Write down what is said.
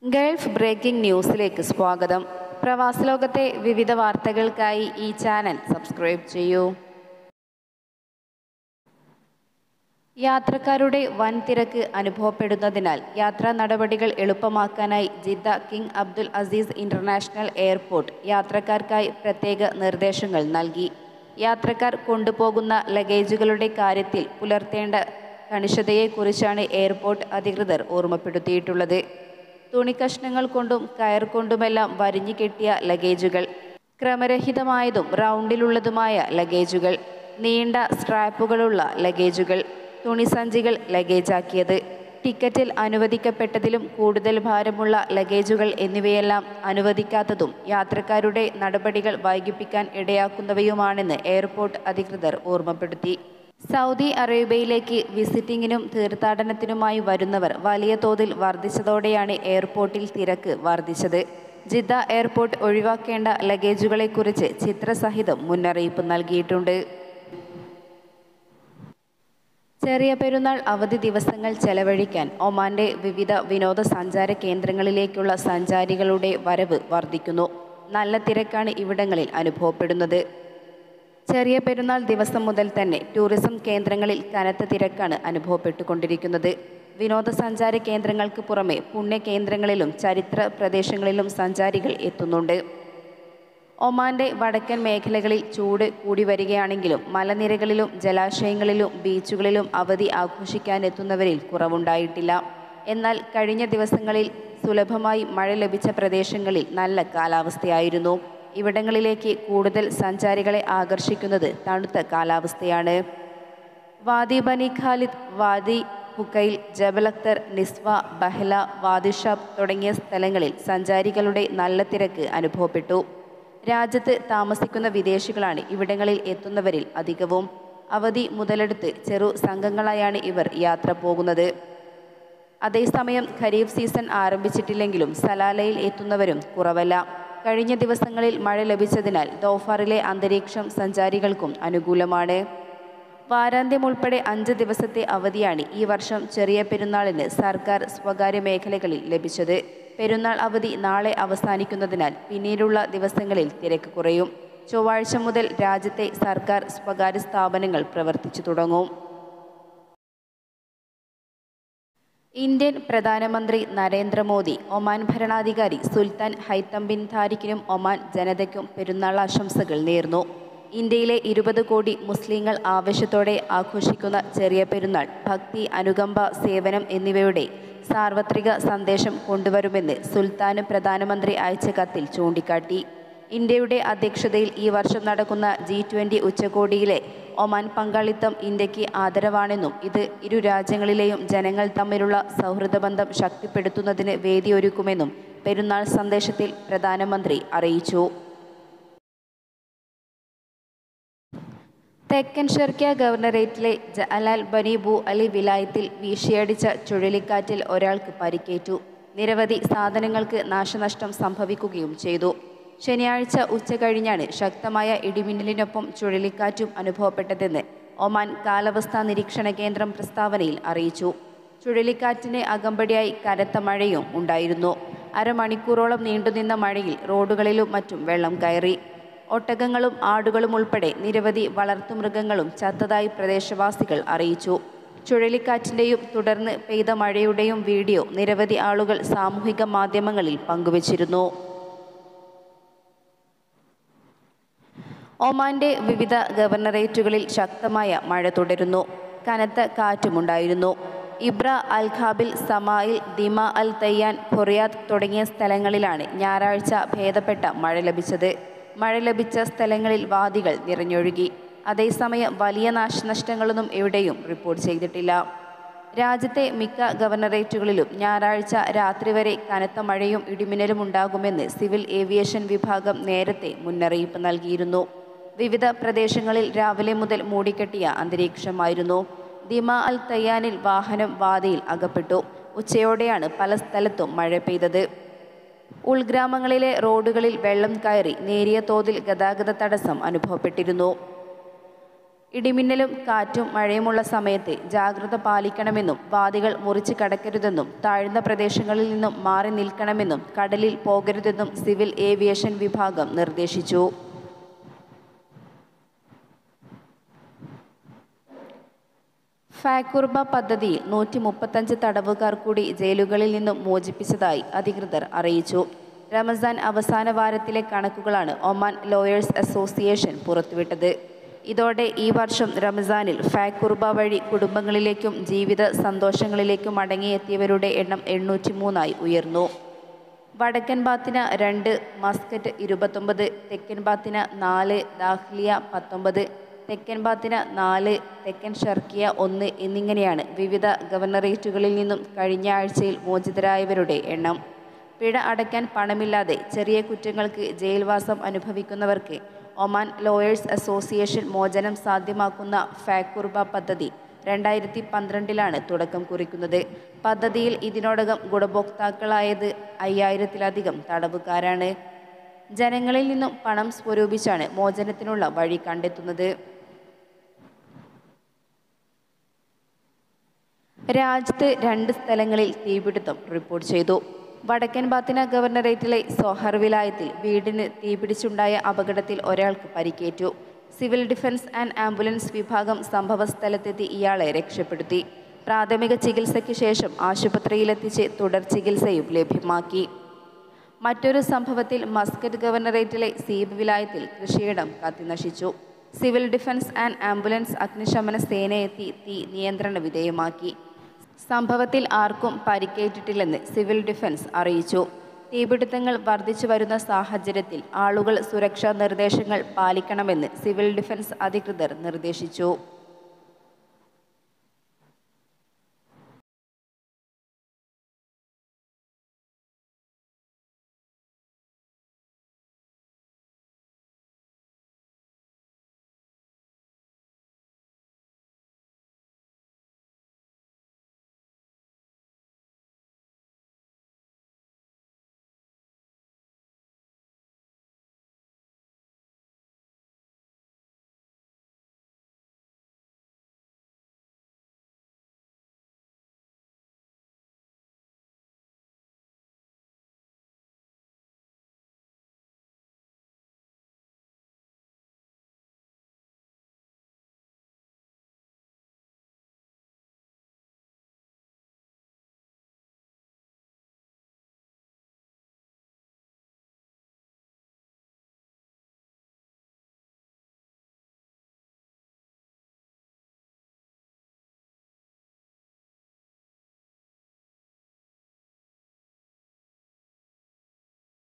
Gulf breaking ന്യൂസിലേക്ക് സ്വാഗതം പ്രവാസലോകത്തെ വിവിധ വാർത്തകൾക്കായി ഈ ചാനൽ സബ്സ്ക്രൈബ് ചെയ്യൂ യാത്രക്കാരുടെ വൻ തിരക്ക് അനുഭവപ്പെടുന്നതിനാൽ യാത്രാ നടപടികൾ എളുപ്പമാക്കാനായി Jeddah King Abdul Aziz International Airport യാത്രക്കാർക്കായി പ്രത്യേക നിർദ്ദേശങ്ങൾ നൽകി യാത്രക്കാർ കൊണ്ടുപോകുന്ന ലഗേജുകളുടെ കാര്യത്തിൽ പുലർത്തേണ്ട കണിശതയെക്കുറിച്ചാണ് എയർപോർട്ട് അധികൃതർ ഓർമ്മപ്പെടുത്തിയിട്ടുള്ളത് തുണിക്കഷ്ണങ്ങൾ കൊണ്ടും കയർ കൊണ്ടുമെല്ലാം വരിഞ്ഞു കെട്ടിയ ലഗേജുകൾ ക്രമരഹിതമായതും റൗണ്ടിലുള്ളതുമായ ലഗേജുകൾ നീണ്ട സ്ട്രാപ്പുകളുള്ള ലഗേജുകൾ തുണിസഞ്ചികൾ ലഗേജാക്കിയത് ടിക്കറ്റിൽ അനുവദിക്കപ്പെട്ടതിലും കൂടുതൽ ഭാരമുള്ള ലഗേജുകൾ എന്നിവയെല്ലാം അനുവദിക്കാത്തതും യാത്രക്കാരുടെ നടപടികൾ വൈകിപ്പിക്കാൻ ഇടയാക്കുന്നവയുമാണെന്ന് എയർപോർട്ട് അധികൃതർ ഓർമ്മപ്പെടുത്തി സൗദി അറേബ്യയിലേക്ക് വിസിറ്റിംഗിനും തീർത്ഥാടനത്തിനുമായി വരുന്നവർ വലിയ തോതിൽ വർദ്ധിച്ചതോടെയാണ് എയർപോർട്ടിൽ തിരക്ക് വർദ്ധിച്ചത് ജിദ്ദ എയർപോർട്ട് ഒഴിവാക്കേണ്ട ലഗേജുകളെക്കുറിച്ച് ചിത്രസഹിതം മുന്നറിയിപ്പ് നൽകിയിട്ടുണ്ട് ചെറിയ പെരുന്നാൾ അവധി ദിവസങ്ങൾ ചെലവഴിക്കാൻ ഒമാന്റെ വിവിധ വിനോദസഞ്ചാര കേന്ദ്രങ്ങളിലേക്കുള്ള സഞ്ചാരികളുടെ വരവ് വർദ്ധിക്കുന്നു നല്ല തിരക്കാണ് ഇവിടങ്ങളിൽ അനുഭവപ്പെടുന്നത് ചെറിയ പെരുന്നാൾ ദിവസം മുതൽ തന്നെ ടൂറിസം കേന്ദ്രങ്ങളിൽ കനത്ത തിരക്കാണ് അനുഭവപ്പെട്ടുകൊണ്ടിരിക്കുന്നത് വിനോദസഞ്ചാര കേന്ദ്രങ്ങൾക്ക് പുറമെ പുണ്യ കേന്ദ്രങ്ങളിലും ചരിത്ര പ്രദേശങ്ങളിലും സഞ്ചാരികൾ എത്തുന്നുണ്ട് ഒമാന്റെ വടക്കൻ മേഖലകളിൽ ചൂട് കൂടി വരികയാണെങ്കിലും മലനിരകളിലും ജലാശയങ്ങളിലും ബീച്ചുകളിലും അവധി ആഘോഷിക്കാനെത്തുന്നവരിൽ കുറവുണ്ടായിട്ടില്ല എന്നാൽ കഴിഞ്ഞ ദിവസങ്ങളിൽ സുലഭമായി മഴ ലഭിച്ച പ്രദേശങ്ങളിൽ നല്ല കാലാവസ്ഥയായിരുന്നു ഇവിടങ്ങളിലേക്ക് കൂടുതൽ സഞ്ചാരികളെ ആകർഷിക്കുന്നത് തണുത്ത കാലാവസ്ഥയാണ് Wadi Bani Khalid Wadi Hukail Jabal Akhdar Nizwa Bahla Wadi Shab തുടങ്ങിയ സ്ഥലങ്ങളിൽ സഞ്ചാരികളുടെ നല്ല തിരക്ക് അനുഭവപ്പെട്ടു രാജ്യത്ത് താമസിക്കുന്ന വിദേശികളാണ് ഇവിടങ്ങളിൽ എത്തുന്നവരിൽ അധികവും അവധി മുതലെടുത്ത് ചെറു സംഘങ്ങളായാണ് ഇവർ യാത്ര പോകുന്നത് അതേസമയം ഖരീഫ് സീസൺ ആരംഭിച്ചിട്ടില്ലെങ്കിലും സലാലയിൽ എത്തുന്നവരും കുറവല്ല കഴിഞ്ഞ ദിവസങ്ങളിൽ മഴ ലഭിച്ചതിനാൽ ദോഫാറിലെ അന്തരീക്ഷം സഞ്ചാരികൾക്കും അനുകൂലമാണ് വാരാന്ത്യം ഉൾപ്പെടെ അഞ്ച് ദിവസത്തെ അവധിയാണ് ഈ വർഷം ചെറിയ പെരുന്നാളിന് സർക്കാർ സ്വകാര്യ മേഖലകളിൽ ലഭിച്ചത് പെരുന്നാൾ അവധി നാളെ അവസാനിക്കുന്നതിനാൽ പിന്നീടുള്ള ദിവസങ്ങളിൽ തിരക്ക് കുറയും ചൊവ്വാഴ്ച മുതൽ രാജ്യത്തെ സർക്കാർ സ്വകാര്യ സ്ഥാപനങ്ങൾ പ്രവർത്തിച്ചു തുടങ്ങും ഇന്ത്യൻ പ്രധാനമന്ത്രി നരേന്ദ്രമോദി ഒമാൻ ഭരണാധികാരി സുൽത്താൻ ഹൈത്തം ബിൻ താരിഖിനും ഒമാൻ ജനതയ്ക്കും പെരുന്നാൾ ആശംസകൾ നേർന്നു ഇന്ത്യയിലെ ഇരുപത് കോടി മുസ്ലിങ്ങൾ ആവശ്യത്തോടെ ആഘോഷിക്കുന്ന ചെറിയ പെരുന്നാൾ ഭക്തി അനുകമ്പ സേവനം എന്നിവയുടെ സാർവത്രിക സന്ദേശം കൊണ്ടുവരുമെന്ന് സുൽത്താന് പ്രധാനമന്ത്രി അയച്ച കത്തിൽ ചൂണ്ടിക്കാട്ടി ഇന്ത്യയുടെ അധ്യക്ഷതയിൽ ഈ വർഷം നടക്കുന്ന ജി ട്വൻ്റി ഉച്ചകോടിയിലെ ഒമാൻ പങ്കാളിത്തം ഇന്ത്യക്ക് ആദരവാണെന്നും ഇത് ഇരു രാജ്യങ്ങളിലെയും ജനങ്ങൾ തമ്മിലുള്ള സൗഹൃദ ബന്ധം ശക്തിപ്പെടുത്തുന്നതിന് വേദിയൊരുക്കുമെന്നും പെരുന്നാൾ സന്ദേശത്തിൽ പ്രധാനമന്ത്രി അറിയിച്ചു തെക്കൻ ഷെർക്കിയ ഗവർണറേറ്റിലെ ജലാൽ ബനീബു അലി വിലായത്തിൽ വീശിയടിച്ച ചുഴലിക്കാറ്റിൽ ഒരാൾക്ക് പരിക്കേറ്റു നിരവധി സാധനങ്ങൾക്ക് നാശനഷ്ടം സംഭവിക്കുകയും ചെയ്തു ശനിയാഴ്ച ഉച്ച കഴിഞ്ഞാണ് ശക്തമായ ഇടിമിന്നലിനൊപ്പം ചുഴലിക്കാറ്റും അനുഭവപ്പെട്ടതെന്ന് ഒമാൻ കാലാവസ്ഥാ നിരീക്ഷണ കേന്ദ്രം പ്രസ്താവനയിൽ അറിയിച്ചു ചുഴലിക്കാറ്റിന് അകമ്പടിയായി കനത്ത മഴയും ഉണ്ടായിരുന്നു അരമണിക്കൂറോളം നീണ്ടുനിന്ന മഴയിൽ റോഡുകളിലും മറ്റും വെള്ളം കയറി ഒട്ടകങ്ങളും ആടുകളും ഉൾപ്പെടെ നിരവധി വളർത്തുമൃഗങ്ങളും ചത്തതായി പ്രദേശവാസികൾ അറിയിച്ചു ചുഴലിക്കാറ്റിൻ്റെയും തുടർന്ന് പെയ്ത മഴയുടെയും വീഡിയോ നിരവധി ആളുകൾ സാമൂഹിക മാധ്യമങ്ങളിൽ പങ്കുവച്ചിരുന്നു ഒമാന്റെ വിവിധ ഗവർണറേറ്റുകളിൽ ശക്തമായ മഴ തുടരുന്നു കനത്ത കാറ്റുമുണ്ടായിരുന്നു ഇബ്ര അൽ ഖാബിൽ സമായിൽ ദിമ അൽ തയ്യാൻ ഖൊറിയാത്ത് തുടങ്ങിയ സ്ഥലങ്ങളിലാണ് ഞായറാഴ്ച ഭേദപ്പെട്ട മഴ ലഭിച്ചത് മഴ ലഭിച്ച സ്ഥലങ്ങളിൽ വാദികൾ നിറഞ്ഞൊഴുകി അതേസമയം വലിയ നാശനഷ്ടങ്ങളൊന്നും എവിടെയും റിപ്പോർട്ട് ചെയ്തിട്ടില്ല രാജ്യത്തെ മിക്ക ഗവർണറേറ്റുകളിലും ഞായറാഴ്ച രാത്രി വരെ കനത്ത മഴയും ഇടിമിന്നലും ഉണ്ടാകുമെന്ന് സിവിൽ ഏവിയേഷൻ വിഭാഗം നേരത്തെ മുന്നറിയിപ്പ് നൽകിയിരുന്നു വിവിധ പ്രദേശങ്ങളിൽ രാവിലെ മുതൽ മൂടിക്കെട്ടിയ അന്തരീക്ഷമായിരുന്നു ദിമ അൽ തയ്യാനിൽ വാഹനം വാതിയിൽ അകപ്പെട്ടു ഉച്ചയോടെയാണ് പല സ്ഥലത്തും മഴ പെയ്തത് ഉൾഗ്രാമങ്ങളിലെ റോഡുകളിൽ വെള്ളം കയറി നേരിയ തോതിൽ ഗതാഗത തടസ്സം അനുഭവപ്പെട്ടിരുന്നു ഇടിമിന്നലും കാറ്റും മഴയുമുള്ള സമയത്ത് ജാഗ്രത പാലിക്കണമെന്നും വാതികൾ മുറിച്ച് കടക്കരുതെന്നും താഴ്ന്ന പ്രദേശങ്ങളിൽ നിന്നും മാറി നിൽക്കണമെന്നും കടലിൽ പോകരുതെന്നും സിവിൽ ഏവിയേഷൻ വിഭാഗം നിർദ്ദേശിച്ചു ഫാക്കുർബ പദ്ധതിയിൽ നൂറ്റി മുപ്പത്തഞ്ച് തടവുകാർ കൂടി ജയിലുകളിൽ നിന്നും മോചിപ്പിച്ചതായി അധികൃതർ അറിയിച്ചു റമസാൻ അവസാന വാരത്തിലെ കണക്കുകളാണ് ഒമാൻ ലോയേഴ്സ് അസോസിയേഷൻ പുറത്തുവിട്ടത് ഇതോടെ ഈ വർഷം റമസാനിൽ ഫാക്കുർബ വഴി കുടുംബങ്ങളിലേക്കും ജീവിത സന്തോഷങ്ങളിലേക്കും മടങ്ങിയെത്തിയവരുടെ എണ്ണം എണ്ണൂറ്റി മൂന്നായി ഉയർന്നു വടക്കൻ ബാത്തിന രണ്ട് മസ്കറ്റ് ഇരുപത്തൊമ്പത് തെക്കൻ ബാത്തിന നാല് ദാഹ്ലിയ പത്തൊമ്പത് തെക്കൻ ബാത്തിന നാല് തെക്കൻ ഷർക്കിയ ഒന്ന് എന്നിങ്ങനെയാണ് വിവിധ ഗവർണറേറ്റുകളിൽ നിന്നും കഴിഞ്ഞ ആഴ്ചയിൽ മോചിതരായവരുടെ എണ്ണം പിഴ അടയ്ക്കാൻ പണമില്ലാതെ ചെറിയ കുറ്റങ്ങൾക്ക് ജയിൽവാസം അനുഭവിക്കുന്നവർക്ക് ഒമാൻ ലോയേഴ്സ് അസോസിയേഷൻ മോചനം സാധ്യമാക്കുന്ന ഫാക്കുർബ പദ്ധതി രണ്ടായിരത്തി പന്ത്രണ്ടിലാണ് തുടക്കം കുറിക്കുന്നത് പദ്ധതിയിൽ ഇതിനോടകം ഗുണഭോക്താക്കളായത് അയ്യായിരത്തിലധികം തടവുകാരാണ് ജനങ്ങളിൽ നിന്നും പണം സ്വരൂപിച്ചാണ് മോചനത്തിനുള്ള വഴി കണ്ടെത്തുന്നത് രാജ്യത്ത് രണ്ട് സ്ഥലങ്ങളിൽ തീപിടുത്തം റിപ്പോർട്ട് ചെയ്തു വടക്കൻ ബാത്തിന ഗവർണറേറ്റിലെ സോഹർ വിലായത്തിൽ വീടിന് തീപിടിച്ചുണ്ടായ അപകടത്തിൽ ഒരാൾക്ക് പരിക്കേറ്റു സിവിൽ ഡിഫൻസ് ആൻഡ് ആംബുലൻസ് വിഭാഗം സംഭവസ്ഥലത്തെത്തി ഇയാളെ രക്ഷപ്പെടുത്തി പ്രാഥമിക ചികിത്സയ്ക്ക് ശേഷം ആശുപത്രിയിലെത്തിച്ച് തുടർ ചികിത്സയും ലഭ്യമാക്കി മറ്റൊരു സംഭവത്തിൽ മസ്കറ്റ് ഗവർണറേറ്റിലെ സീബ് വിലായത്തിൽ കൃഷിയിടം കത്തിനശിച്ചു സിവിൽ ഡിഫൻസ് ആൻഡ് ആംബുലൻസ് അഗ്നിശമന സേനയെത്തി തീ നിയന്ത്രണ വിധേയമാക്കി സംഭവത്തിൽ ആർക്കും പരിക്കേറ്റിട്ടില്ലെന്ന് സിവിൽ ഡിഫൻസ് അറിയിച്ചു തീപിടുത്തങ്ങൾ വർദ്ധിച്ചു വരുന്ന സാഹചര്യത്തിൽ ആളുകൾ സുരക്ഷാ നിർദ്ദേശങ്ങൾ പാലിക്കണമെന്ന് സിവിൽ ഡിഫൻസ് അധികൃതർ നിർദ്ദേശിച്ചു